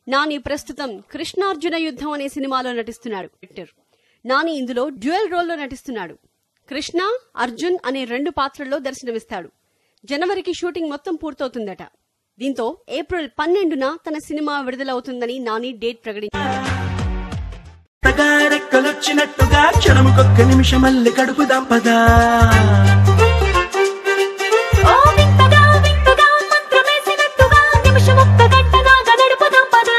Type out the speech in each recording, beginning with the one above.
నాని ప్రస్తుతం కృష్ణార్జున యుద్ధం అనే సినిమాలో నటిస్తున్నాడు యాక్టర్. నాని ఇందులో డ్యూయల్ రోల్లో నటిస్తున్నాడు కృష్ణ అర్జున్ అనే రెండు పాత్రల్లో దర్శనమిస్తాడు జనవరికి షూటింగ్ మొత్తం పూర్తవుతుందట దీంతో ఏప్రిల్ పన్నెండున తన సినిమా విడుదలవుతుందని నాని డేట్ ప్రకటించారు రెక్కలొచ్చినట్టుగా క్షణముకొక్క నిమిషమల్లి గడుపుదాం పదా ఓ వింతగా వింతగా మంత్రమేసినట్టుగా నిమిషమొక్క గంటగా గడుపుదాం పదా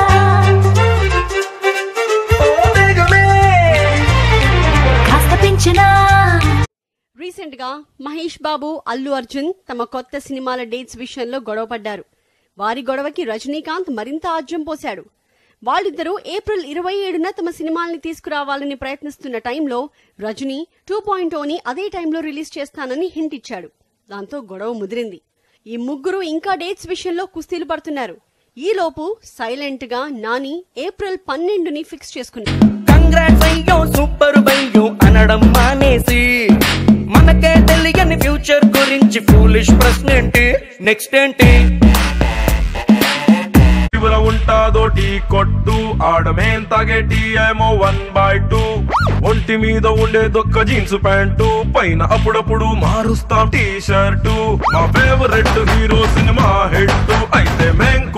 ఓ వేగమే కాస్త పెంచినా రీసెంట్ గా మహేష్ బాబు అల్లు అర్జున్ తమ కొత్త సినిమాల డేట్స్ విషయంలో గొడవపడ్డారు వారి గొడవకి రజనీకాంత్ మరింత ఆజ్యం పోశాడు వాళ్ళిద్దరూ ఏప్రిల్ ఇరవై ఏడున తమ సినిమాల్ని తీసుకురావాలని ప్రయత్నిస్తున్న టైంలో రజనీ టూ పాయింట్ ని అదే టైంలో రిలీజ్ చేస్తానని హింట్ ఇచ్చాడు దాంతో గొడవ ముదిరింది ఈ ముగ్గురు ఇంకా డేట్స్ విషయంలో కుస్తీలు పడుతున్నారు ఈలోపు సైలెంట్ గా నాని ఏప్రిల్ పన్నెండుని ఫిక్స్ చేసుకున్నారు కంగ్రాట్స్ అయ్యో సూపర్ బయ్యో అనడం మానేసి మనకే తెలియని ఫ్యూచర్ గురించి ఫూలిష్ ప్రశ్న ఏంటి నెక్స్ట్ ఏంటి ఇవర ఉంటాదో టీ కొట్టు ఆడమేం తాగే టీ ఏమో వన్ బై టూ ఒంటి మీద ఉండే దొక్క జీన్స్ ప్యాంటు పైన అప్పుడప్పుడు మారుస్తాం టీ షర్టు మా ఫేవరెట్ హీరో సినిమా హెడ్ అయితే మేం